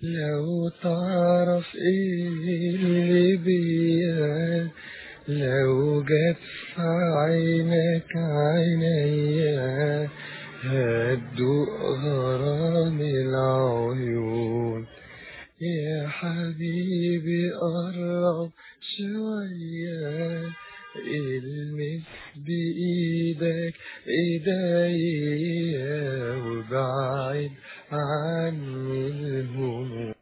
لو تعرف ايه اللي بيا لو جت في عينك عينيا هتدوق غرام العيون يا حبيبي قرب شوية المس بإيدك إيديا وبعد عني الهموم